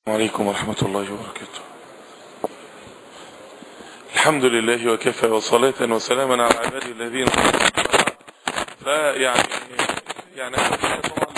عليكم ورحمة الله وبركاته الحمد لله وكفى وصلاة وسلاما على عباده الذين فيعني يعني أنا طبعا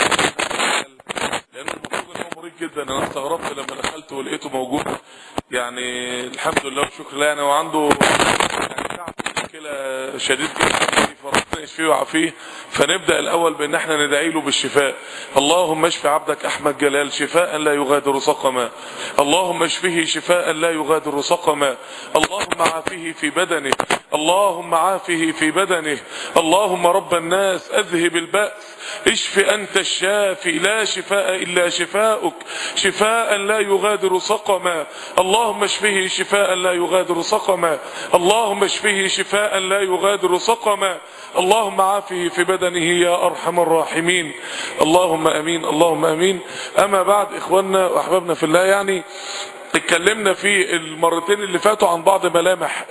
لأن المفروض إن هو مريض جدا أنا استغربت لما دخلت ولقيته موجود يعني الحمد لله والشكر لله أنا وعنده يعني تعب مشكلة شديد جدا فربنا يشفيه ويعافيه فنبدا الاول بان احنا ندعي له بالشفاء اللهم اشف عبدك احمد جلال شفاء لا يغادر سقما اللهم اشفه شفاء لا يغادر سقما اللهم عافه في بدنه اللهم عافه في بدنه اللهم رب الناس اذهب البأس اشف انت الشافي لا شفاء الا شفاؤك شفاء لا يغادر سقما اللهم اشفه شفاء لا يغادر سقما اللهم اشفه شفاء لا يغادر سقما اللهم عافه في بدنه يا ارحم الراحمين اللهم امين اللهم امين اما بعد اخواننا واحبابنا في الله يعني اتكلمنا في المرتين اللي فاتوا عن بعض ملامح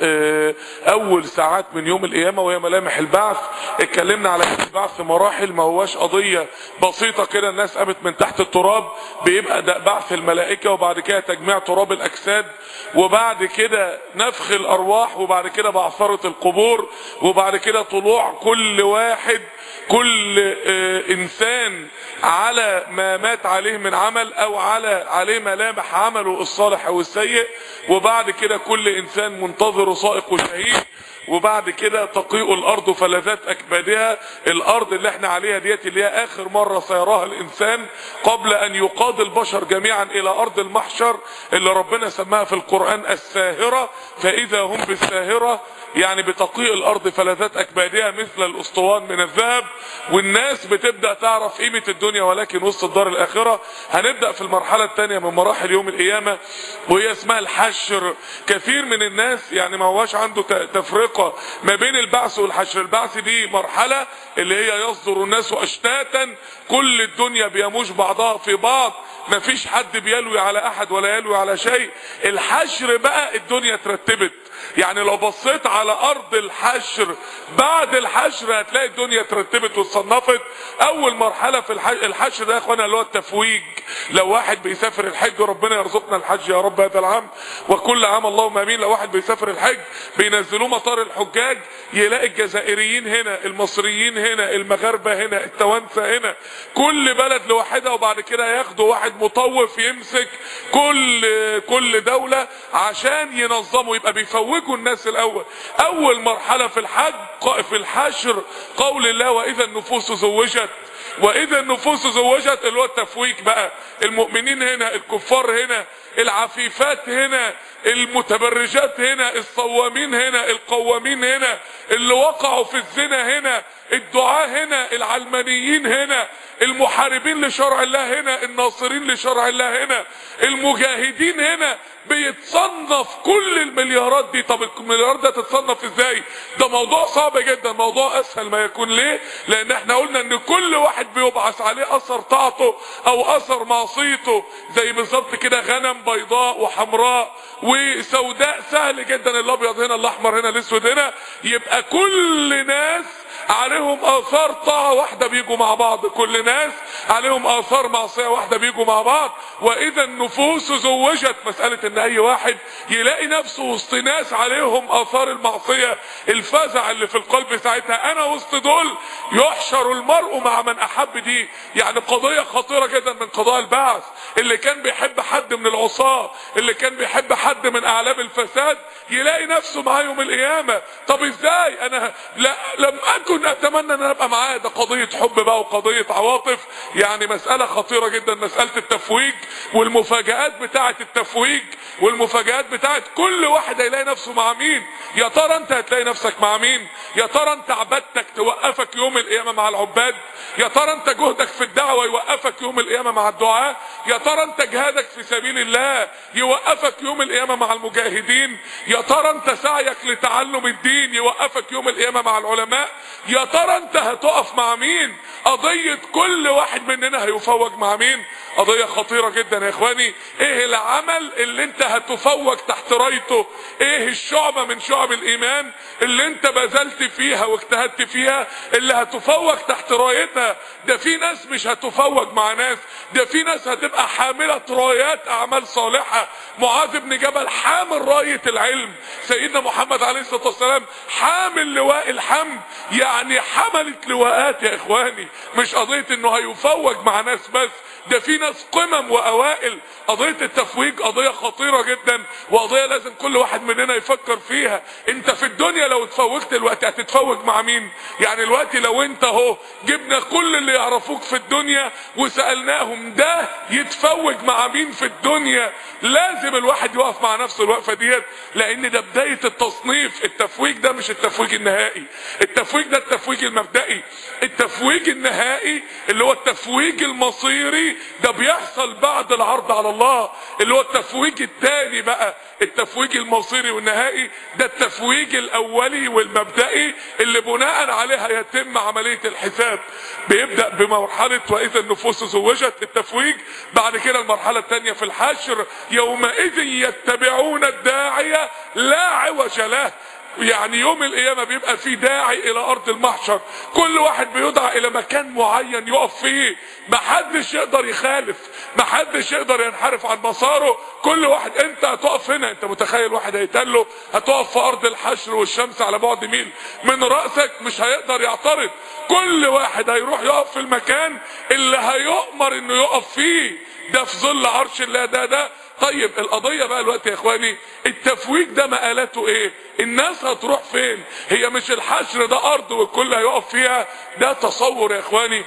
اول ساعات من يوم القيامة وهي ملامح البعث اتكلمنا على ان البعث مراحل ما هواش قضية بسيطة كده الناس قامت من تحت التراب بيبقى ده بعث الملائكة وبعد كده تجميع تراب الاجساد وبعد كده نفخ الارواح وبعد كده بعثرة القبور وبعد كده طلوع كل واحد كل انسان على ما مات عليه من عمل او على عليه ملامح عمله الصالح او السيء وبعد كده كل انسان منتظر سائق وشهيد وبعد كده تقيء الارض فلذات اكبادها الارض اللي احنا عليها ديت اللي هي اخر مرة سيراها الانسان قبل ان يقاد البشر جميعا الى ارض المحشر اللي ربنا سماها في القرآن الساهرة فاذا هم بالساهرة يعني بتقيء الارض فلذات اكبادها مثل الاسطوان من الذهب والناس بتبدأ تعرف قيمة الدنيا ولكن وسط الدار الاخرة هنبدأ في المرحلة الثانية من مراحل يوم القيامة وهي اسمها الحشر كثير من الناس يعني ما هواش عنده تفرقة ما بين البعث والحشر البعث دي مرحلة اللي هي يصدر الناس اشتاتا كل الدنيا بيموج بعضها في بعض ما فيش حد بيلوي على احد ولا يلوي على شيء الحشر بقى الدنيا ترتبت يعني لو بصيت على ارض الحشر بعد الحشر هتلاقي الدنيا اترتبت واتصنفت اول مرحله في الحشر ده يا اخوانا اللي هو التفويج لو واحد بيسافر الحج ربنا يرزقنا الحج يا رب هذا العام وكل عام اللهم امين لو واحد بيسافر الحج بينزلوه مطار الحجاج يلاقي الجزائريين هنا المصريين هنا المغاربه هنا التوانسه هنا كل بلد لوحدها وبعد كده ياخدوا واحد مطوف يمسك كل كل دوله عشان ينظموا يبقى بيفوجوا الناس الاول اول مرحله في الحج في الحشر قول الله واذا النفوس زوجت واذا النفوس زوجت اللي هو التفويج بقى المؤمنين هنا الكفار هنا العفيفات هنا المتبرجات هنا الصوامين هنا القوامين هنا اللي وقعوا في الزنا هنا الدعاة هنا العلمانيين هنا المحاربين لشرع الله هنا الناصرين لشرع الله هنا المجاهدين هنا بيتصنف كل المليارات دي طب المليارات ده تتصنف ازاي ده موضوع صعب جدا موضوع اسهل ما يكون ليه لان احنا قلنا ان كل واحد بيبعث عليه اثر طاعته او اثر معصيته زي بالظبط كده غنم بيضاء وحمراء وسوداء سهل جدا الابيض هنا الاحمر هنا الاسود هنا يبقى كل ناس عليهم اثار طاعة واحدة بيجوا مع بعض كل ناس عليهم اثار معصية واحدة بيجوا مع بعض واذا النفوس زوجت مسألة ان اي واحد يلاقي نفسه وسط ناس عليهم اثار المعصية الفزع اللي في القلب ساعتها انا وسط دول يحشر المرء مع من احب دي يعني قضية خطيرة جدا من قضايا البعث اللي كان بيحب حد من العصاة اللي كان بيحب حد من اعلام الفساد يلاقي نفسه معاه يوم القيامة طب ازاي انا لا لم اكن اتمنى ان انا ابقى معاه ده قضية حب بقى وقضية عواطف يعني مسألة خطيرة جدا مسألة التفويج والمفاجآت بتاعة التفويج والمفاجآت بتاعة كل واحد هيلاقي نفسه مع مين يا ترى انت هتلاقي نفسك مع مين يا ترى انت عبادتك توقفك يوم القيامة مع العباد يا ترى انت جهدك في الدعوة يوقفك يوم القيامة مع الدعاء يا ترى انت جهادك في سبيل الله يوقفك يوم القيامة مع المجاهدين يا ترى انت سعيك لتعلم الدين يوقفك يوم القيامة مع العلماء يا ترى انت هتقف مع مين قضية كل واحد مننا هيفوج مع مين قضية خطيرة جدا يا اخواني ايه العمل اللي انت هتفوق تحت رايته ايه الشعبة من شعب الايمان اللي انت بذلت فيها واجتهدت فيها اللي هتفوق تحت رايتها ده في ناس مش هتفوق مع ناس ده في ناس هتبقى حاملة رايات اعمال صالحة معاذ بن جبل حامل راية العلم سيدنا محمد عليه الصلاة والسلام حامل لواء الحمد يعني حملت لواءات يا اخواني مش قضية انه هيفوق مع ناس بس ده في ناس قمم واوائل قضية التفويج قضية خطيرة جدا وقضية لازم كل واحد مننا يفكر فيها انت في الدنيا لو اتفوجت الوقت هتتفوج مع مين يعني الوقت لو انت اهو جبنا كل اللي يعرفوك في الدنيا وسألناهم ده يتفوج مع مين في الدنيا لازم الواحد يقف مع نفسه الوقفة ديت لان ده بداية التصنيف التفويج ده مش التفويج النهائي التفويج ده التفويج المبدئي التفويج النهائي اللي هو التفويج المصيري ده بيحصل بعد العرض على الله اللي هو التفويج الثاني بقى التفويج المصيري والنهائي ده التفويج الاولي والمبدئي اللي بناء عليها يتم عملية الحساب بيبدأ بمرحلة واذا النفوس زوجت التفويج بعد كده المرحلة الثانية في الحشر يومئذ يتبعون الداعية لا عوج له يعني يوم القيامة بيبقى في داعي الى ارض المحشر كل واحد بيدعى الى مكان معين يقف فيه محدش يقدر يخالف محدش يقدر ينحرف عن مساره كل واحد انت هتقف هنا انت متخيل واحد هيتقال له هتقف في ارض الحشر والشمس على بعد ميل من رأسك مش هيقدر يعترض كل واحد هيروح يقف في المكان اللي هيؤمر انه يقف فيه ده في ظل عرش الله ده ده طيب القضية بقى الوقت يا اخواني التفويج ده مقالاته ايه الناس هتروح فين هي مش الحشر ده ارض والكل هيقف فيها ده تصور يا اخواني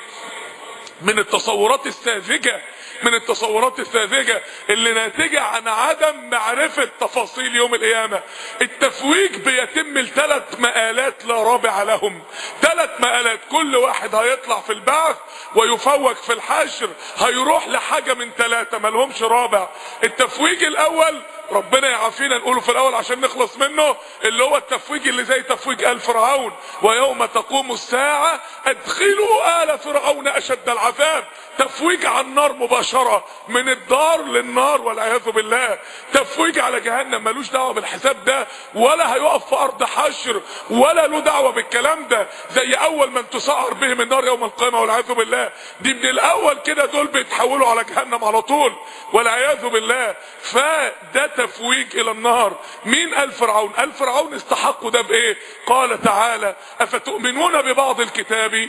من التصورات الساذجة من التصورات الساذجة اللي ناتجة عن عدم معرفة تفاصيل يوم القيامة التفويج بيتم لثلاث مقالات لا رابع لهم ثلاث مقالات كل واحد هيطلع في البعث ويفوج في الحشر هيروح لحاجة من ثلاثة ملهمش رابع التفويج الاول ربنا يعافينا نقوله في الاول عشان نخلص منه اللي هو التفويج اللي زي تفويج ال فرعون ويوم تقوم الساعة ادخلوا آل فرعون اشد العذاب تفويج على النار مباشرة من الدار للنار والعياذ بالله تفويج على جهنم ملوش دعوة بالحساب ده ولا هيقف في ارض حشر ولا له دعوة بالكلام ده زي اول من تسعر بهم النار يوم القيامة والعياذ بالله دي من الاول كده دول بيتحولوا على جهنم على طول والعياذ بالله فده تفويج الى النار مين قال فرعون قال فرعون استحقوا ده بايه قال تعالى افتؤمنون ببعض الكتاب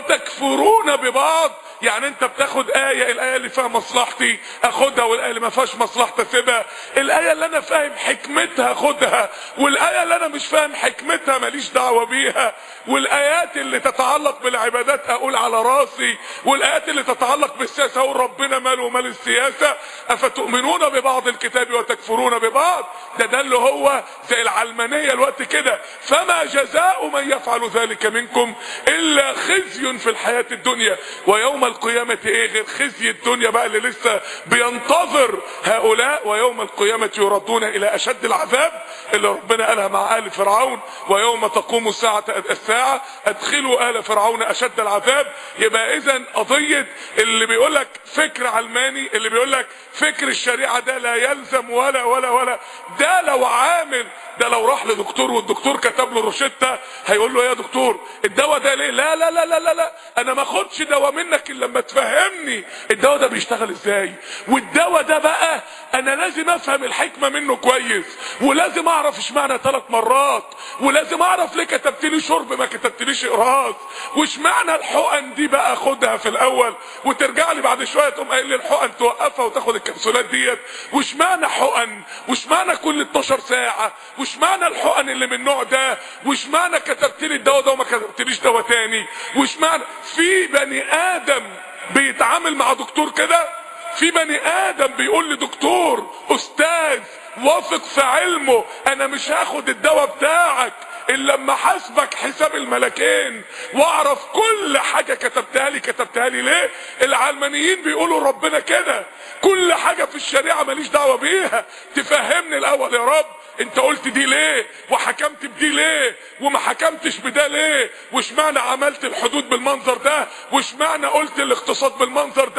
وتكفرون ببعض يعني انت بتاخد آية الآية اللي فيها مصلحتي اخدها والآية اللي ما فيهاش مصلحتي اسيبها الآية اللي انا فاهم حكمتها اخدها والآية اللي انا مش فاهم حكمتها ماليش دعوة بيها والآيات اللي تتعلق بالعبادات اقول على راسي والآيات اللي تتعلق بالسياسة اقول ربنا ماله ومال السياسة افتؤمنون ببعض الكتاب وتكفرون ببعض ده ده اللي هو زي العلمانية الوقت كده فما جزاء من يفعل ذلك منكم الا خزي في الحياة الدنيا ويوم القيامة ايه غير خزي الدنيا بقى اللي لسه بينتظر هؤلاء ويوم القيامة يردون الى اشد العذاب اللي ربنا قالها مع آل فرعون ويوم تقوم الساعة الساعة ادخلوا آل فرعون اشد العذاب يبقى اذا قضية اللي بيقول لك فكر علماني اللي بيقول لك فكر الشريعة ده لا يلزم ولا ولا ولا ده لو عامل ده لو راح لدكتور والدكتور كتب له روشته هيقول له يا دكتور الدواء ده ليه لا لا لا لا لا, لا. انا ما اخدش دواء منك الا لما تفهمني الدواء ده بيشتغل ازاي والدواء ده بقى انا لازم افهم الحكمه منه كويس ولازم اعرف اشمعنى ثلاث مرات ولازم اعرف ليه كتبت لي شرب ما كتبتليش اقراص واشمعنى الحقن دي بقى اخدها في الاول وترجع لي بعد شويه تقوم قايل لي الحقن توقفها وتاخد الكبسولات ديت واشمعنى حقن واشمعنى كل 12 ساعه واشمعنى الحقن اللي من النوع ده واشمعنى كتبت لي الدواء ده وما كتبتليش دواء تاني واشمعنى في بني ادم بيتعامل مع دكتور كده في بني ادم بيقول لدكتور استاذ واثق في علمه انا مش هاخد الدواء بتاعك الا لما حاسبك حساب الملكين واعرف كل حاجة كتبتها لي كتبتها لي ليه العلمانيين بيقولوا ربنا كده كل حاجة في الشريعة ماليش دعوة بيها تفهمني الاول يا رب انت قلت دي ليه وحكمت بدي ليه وما حكمتش بده ليه واشمعنى عملت الحدود بالمنظر ده واشمعنى قلت الاقتصاد بالمنظر ده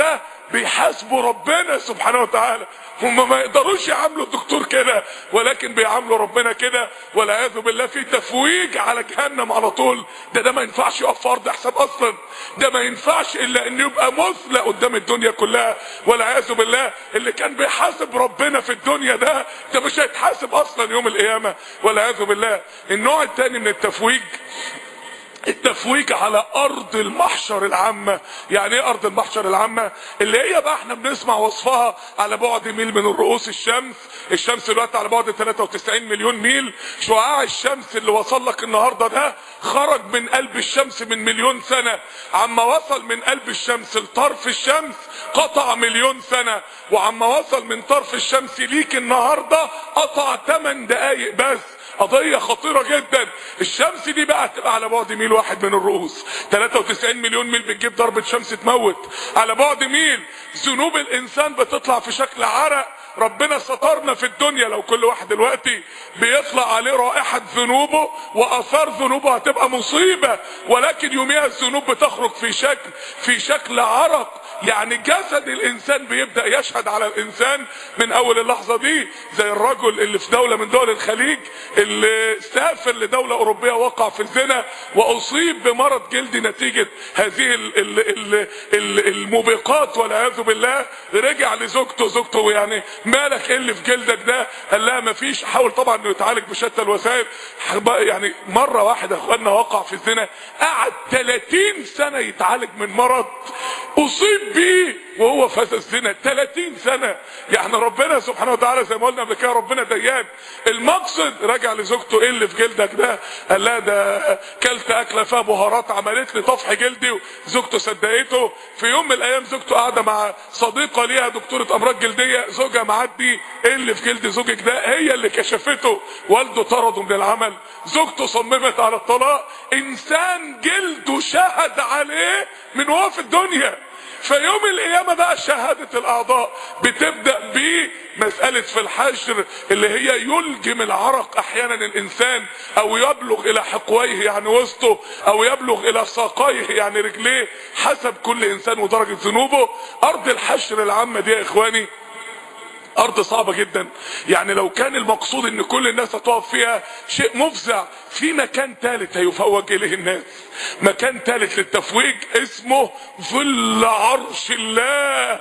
بيحاسبوا ربنا سبحانه وتعالى هم ما يقدروش يعاملوا الدكتور كده ولكن بيعاملوا ربنا كده والعياذ بالله في تفويج على جهنم على طول ده ده ما ينفعش يقف في ارض حساب اصلا ده ما ينفعش الا ان يبقى مثلى قدام الدنيا كلها والعياذ بالله اللي كان بيحاسب ربنا في الدنيا ده ده مش هيتحاسب اصلا يوم القيامه والعياذ بالله النوع الثاني من التفويج التفويج على ارض المحشر العامة يعني ايه ارض المحشر العامة اللي هي بقى احنا بنسمع وصفها على بعد ميل من الرؤوس الشمس الشمس دلوقتي على بعد 93 مليون ميل شعاع الشمس اللي وصل لك النهاردة ده خرج من قلب الشمس من مليون سنة عما وصل من قلب الشمس لطرف الشمس قطع مليون سنة وعما وصل من طرف الشمس ليك النهاردة قطع 8 دقايق بس قضية خطيرة جدا الشمس دي بقى تبقى على بعد ميل واحد من الرؤوس 93 مليون ميل بتجيب ضربة شمس تموت على بعد ميل ذنوب الانسان بتطلع في شكل عرق ربنا سترنا في الدنيا لو كل واحد دلوقتي بيطلع عليه رائحة ذنوبه واثار ذنوبه هتبقى مصيبة ولكن يوميها الذنوب بتخرج في شكل في شكل عرق يعني جسد الانسان بيبدأ يشهد على الانسان من اول اللحظة دي زي الرجل اللي في دولة من دول الخليج اللي سافر لدولة اوروبية وقع في الزنا واصيب بمرض جلدي نتيجة هذه ال ال ال ال الموبقات والعياذ بالله رجع لزوجته زوجته يعني مالك ايه اللي في جلدك ده قال لها مفيش حاول طبعا انه يتعالج بشتى الوسائل يعني مرة واحدة اخواننا وقع في الزنا قعد 30 سنة يتعالج من مرض اصيب بيه وهو فاز الزنا 30 سنة يعني ربنا سبحانه وتعالى زي ما قلنا قبل كده ربنا ديان المقصد رجع لزوجته ايه اللي في جلدك ده قال لها ده كلت اكله فيها بهارات عملت لي طفح جلدي زوجته صدقته في يوم من الايام زوجته قاعده مع صديقه ليها دكتوره امراض جلديه زوجها معدي ايه اللي في جلد زوجك ده هي اللي كشفته والده طرده من العمل زوجته صممت على الطلاق انسان جلده شهد عليه من وهو في الدنيا فيوم القيامة بقى شهادة الأعضاء بتبدأ بمسألة في الحشر اللي هي يلجم العرق أحيانا الإنسان أو يبلغ إلى حقويه يعني وسطه أو يبلغ إلى ساقيه يعني رجليه حسب كل إنسان ودرجة ذنوبه أرض الحشر العامة دي يا إخواني ارض صعبة جدا يعني لو كان المقصود ان كل الناس هتقف فيها شيء مفزع في مكان ثالث هيفوج اليه الناس مكان ثالث للتفويج اسمه ظل عرش الله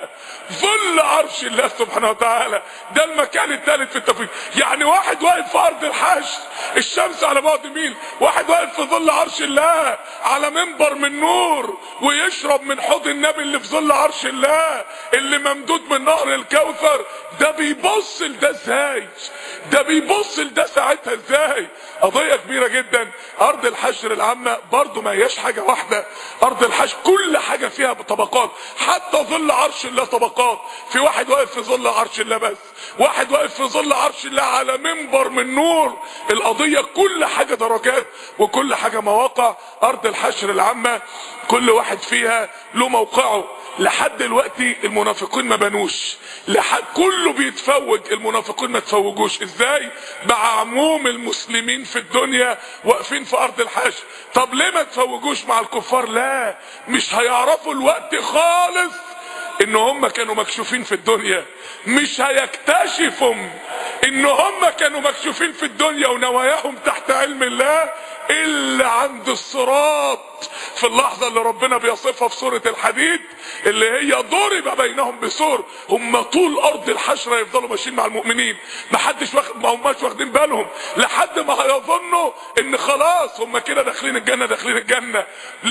ظل عرش الله سبحانه وتعالى ده المكان الثالث في التفويج يعني واحد واقف في ارض الحشر الشمس على بعد ميل واحد واقف في ظل عرش الله على منبر من نور ويشرب من حوض النبي اللي في ظل عرش الله اللي ممدود من نهر الكوثر ده بيبص لده ازاي ده بيبص لده ساعتها ازاي قضية كبيرة جدا ارض الحشر العامة برضو ما هياش حاجة واحدة ارض الحشر كل حاجة فيها طبقات حتى ظل عرش الله طبقات في واحد واقف في ظل عرش الله بس واحد واقف في ظل عرش الله على منبر من نور القضية كل حاجة درجات وكل حاجة مواقع ارض الحشر العامة كل واحد فيها له موقعه لحد دلوقتي المنافقين ما بنوش لحد كله بيتفوج المنافقين ما تفوجوش ازاي مع عموم المسلمين في الدنيا واقفين في ارض الحشر طب ليه ما تفوجوش مع الكفار لا مش هيعرفوا الوقت خالص ان هم كانوا مكشوفين في الدنيا مش هيكتشفوا ان هم كانوا مكشوفين في الدنيا ونواياهم تحت علم الله الا عند الصراط في اللحظة اللي ربنا بيصفها في سورة الحديد اللي هي ضرب بينهم بسور هم طول ارض الحشرة يفضلوا ماشيين مع المؤمنين ما حدش واخد ما هماش واخدين بالهم لحد ما هيظنوا ان خلاص هم كده داخلين الجنة داخلين الجنة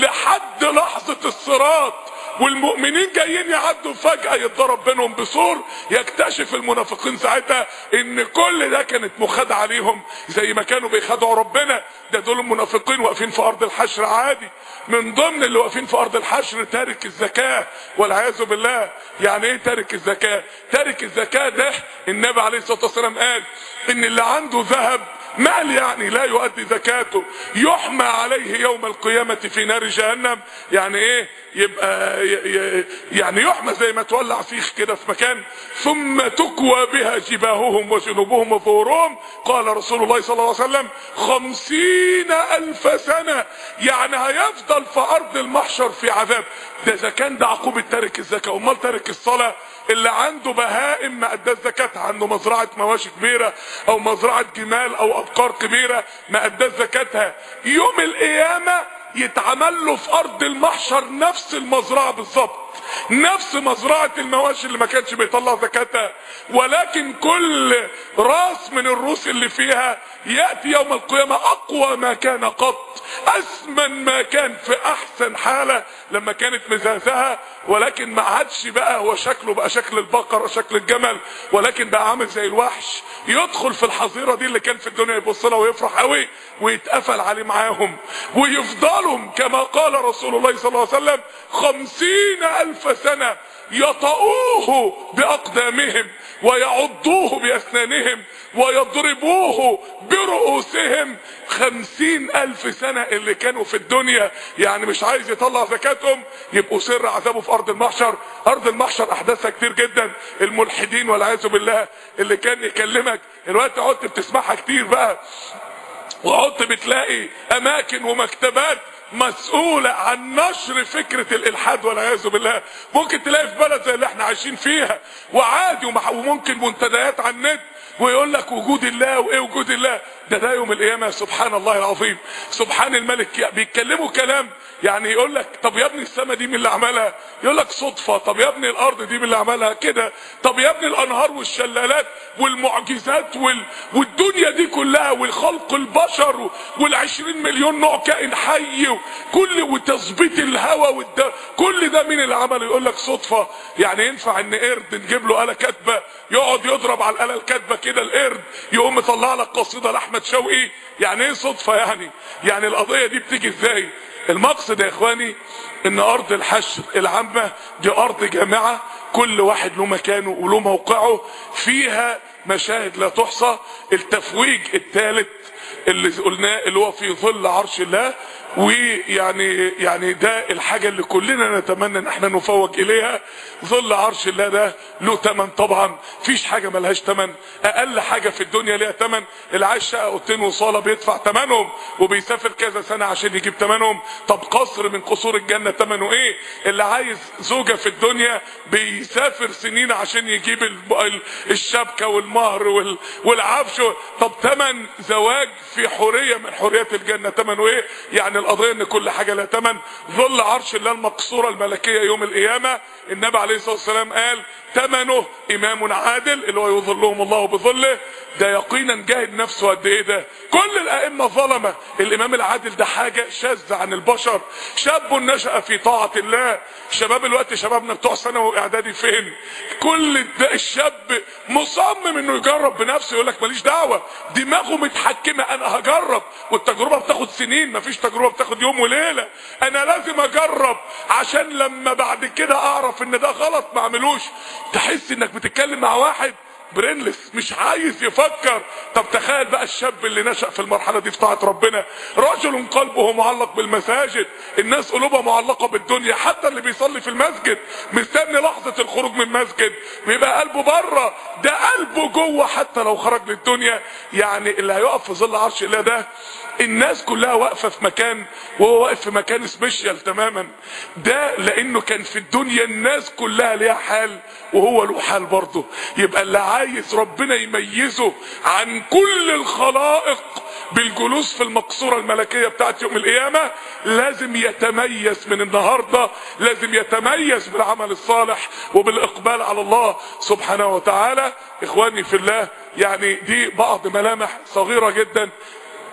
لحد لحظة الصراط والمؤمنين جايين يعدوا فجأة يتضرب بينهم بسور يكتشف المنافقين ساعتها ان كل ده كانت مخادعة عليهم زي ما كانوا بيخادعوا ربنا ده دول المنافقين واقفين في ارض الحشر عادي من ضمن اللي واقفين في ارض الحشر تارك الزكاة والعياذ بالله يعني ايه تارك الزكاة تارك الزكاة ده النبي عليه الصلاة والسلام قال ان اللي عنده ذهب مال يعني لا يؤدي زكاته يحمى عليه يوم القيامة في نار جهنم يعني ايه يبقى يعني يحمى زي ما تولع سيخ كده في مكان ثم تكوى بها جباههم وجنوبهم وظهورهم قال رسول الله صلى الله عليه وسلم خمسين الف سنة يعني هيفضل في ارض المحشر في عذاب ده اذا كان ده عقوبة تارك الزكاة امال تارك الصلاة اللي عنده بهائم ما اداش زكاتها عنده مزرعة مواشي كبيرة او مزرعة جمال او ابقار كبيرة ما اداش زكاتها يوم القيامة يتعمل له في ارض المحشر نفس المزرعة بالظبط نفس مزرعة المواشي اللي ما كانش بيطلع زكاتها ولكن كل راس من الروس اللي فيها يأتي يوم القيامة اقوى ما كان قط اسمن ما كان في احسن حالة لما كانت مزازها ولكن ما عادش بقى هو شكله بقى شكل البقرة شكل الجمل ولكن بقى عامل زي الوحش يدخل في الحظيرة دي اللي كان في الدنيا يبص لها ويفرح قوي ويتقفل عليه معاهم ويفضلهم كما قال رسول الله صلى الله عليه وسلم خمسين الف سنة يطؤوه باقدامهم ويعضوه باسنانهم ويضربوه برؤوسهم خمسين الف سنة اللي كانوا في الدنيا يعني مش عايز يطلع زكاتهم يبقوا سر عذابه في ارض المحشر ارض المحشر احداثها كتير جدا الملحدين والعياذ بالله اللي كان يكلمك الوقت قعدت بتسمعها كتير بقى وقعدت بتلاقي اماكن ومكتبات مسؤولة عن نشر فكرة الالحاد والعياذ بالله ممكن تلاقي في بلد زي اللي احنا عايشين فيها وعادي وممكن منتديات على النت ويقول لك وجود الله وايه وجود الله ده ده يوم القيامه سبحان الله العظيم سبحان الملك بيتكلموا كلام يعني يقول لك طب يا ابني السماء دي مين اللي عملها يقول لك صدفه طب يا ابني الارض دي مين اللي عملها كده طب يا ابني الانهار والشلالات والمعجزات وال... والدنيا دي كلها والخلق البشر والعشرين مليون نوع كائن حي كل وتظبيط الهواء والد... كل ده مين اللي عمله يقول لك صدفه يعني ينفع ان قرد نجيب له اله كاتبه يقعد يضرب على الاله الكاتبه كده القرد يقوم مطلع لك قصيده لاحمد شوقي يعني ايه صدفه يعني يعني القضيه دي بتيجي ازاي المقصد يا اخواني ان ارض الحشر العامه دي ارض جامعه كل واحد له مكانه وله موقعه فيها مشاهد لا تحصى التفويج الثالث اللي قلناه اللي هو في ظل عرش الله ويعني يعني ده الحاجه اللي كلنا نتمنى ان احنا نفوج اليها ظل عرش الله ده له ثمن طبعا فيش حاجه ملهاش ثمن اقل حاجه في الدنيا ليها ثمن اللي عايش شقه اوضتين وصاله بيدفع ثمنهم وبيسافر كذا سنه عشان يجيب ثمنهم طب قصر من قصور الجنه ثمنه ايه اللي عايز زوجه في الدنيا بيسافر سنين عشان يجيب الشبكه والمهر والعفش طب ثمن زواج في حوريه من حوريات الجنه ثمنه ايه يعني القضيه ان كل حاجه لها ثمن ظل عرش الله المقصوره الملكيه يوم القيامه النبي عليه الصلاه والسلام قال ثمنه امام عادل اللي هو يظلهم الله بظله ده يقينا جاهد نفسه قد ايه ده كل الائمه ظلمه الامام العادل ده حاجه شاذه عن البشر شاب نشا في طاعه الله شباب الوقت شبابنا بتوع ثانوي واعدادي فين كل ده الشاب مصمم انه يجرب بنفسه يقول لك ماليش دعوه دماغه متحكمه انا هجرب والتجربه بتاخد سنين مفيش تجربه بتاخد يوم وليله انا لازم اجرب عشان لما بعد كده اعرف ان ده غلط ما اعملوش تحس انك بتتكلم مع واحد برينلس مش عايز يفكر طب تخيل بقى الشاب اللي نشأ في المرحلة دي في طاعة ربنا رجل قلبه معلق بالمساجد الناس قلوبها معلقة بالدنيا حتى اللي بيصلي في المسجد مستني لحظة الخروج من المسجد بيبقى قلبه بره ده قلبه جوه حتى لو خرج للدنيا يعني اللي هيقف في ظل عرش الله ده الناس كلها واقفة في مكان وهو واقف في مكان سبيشال تماما ده لانه كان في الدنيا الناس كلها ليها حال وهو له حال برضه يبقى اللي عايز ربنا يميزه عن كل الخلائق بالجلوس في المقصورة الملكية بتاعت يوم القيامة لازم يتميز من النهاردة لازم يتميز بالعمل الصالح وبالإقبال على الله سبحانه وتعالى إخواني في الله يعني دي بعض ملامح صغيرة جدا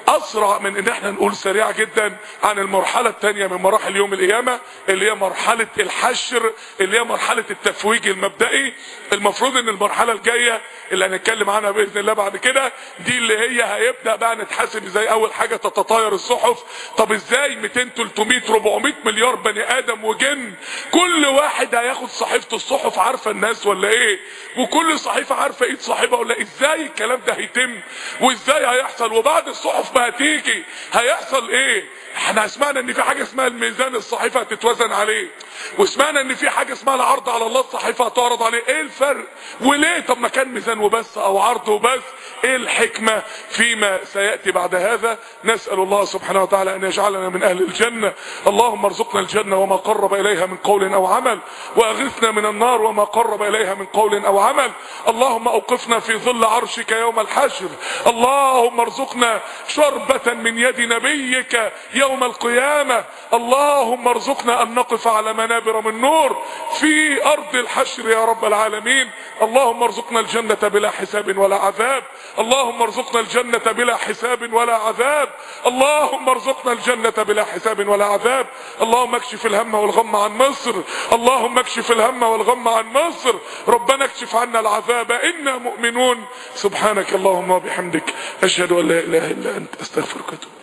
اسرع من ان احنا نقول سريعة جدا عن المرحلة الثانية من مراحل يوم القيامة اللي هي مرحلة الحشر اللي هي مرحلة التفويج المبدئي المفروض ان المرحلة الجاية اللي هنتكلم عنها باذن الله بعد كده دي اللي هي هيبدا بقى نتحاسب ازاي اول حاجه تتطاير الصحف طب ازاي 200 300 400 مليار بني ادم وجن كل واحد هياخد صحيفه الصحف عارفه الناس ولا ايه وكل صحيفه عارفه ايد صاحبها ولا ازاي الكلام ده هيتم وازاي هيحصل وبعد الصحف ما هتيجي هيحصل ايه احنا سمعنا ان في حاجه اسمها الميزان الصحيفه هتتوزن عليه وسمعنا ان في حاجه اسمها العرض على الله الصحيفه هتعرض عليه ايه الفرق وليه طب ما كان ميزان وبس او عرض وبس ايه الحكمة فيما سيأتي بعد هذا نسأل الله سبحانه وتعالى ان يجعلنا من اهل الجنة اللهم ارزقنا الجنة وما قرب اليها من قول او عمل واغثنا من النار وما قرب اليها من قول او عمل اللهم اوقفنا في ظل عرشك يوم الحشر اللهم ارزقنا شربة من يد نبيك يوم القيامة اللهم ارزقنا ان نقف على منابر من نور في ارض الحشر يا رب العالمين اللهم ارزقنا الجنة بلا حساب ولا عذاب اللهم ارزقنا الجنة بلا حساب ولا عذاب اللهم ارزقنا الجنة بلا حساب ولا عذاب اللهم اكشف الهم والغم عن مصر اللهم اكشف الهم والغم عن مصر ربنا اكشف عنا العذاب انا مؤمنون سبحانك اللهم وبحمدك اشهد ان لا اله الا انت استغفرك واتوب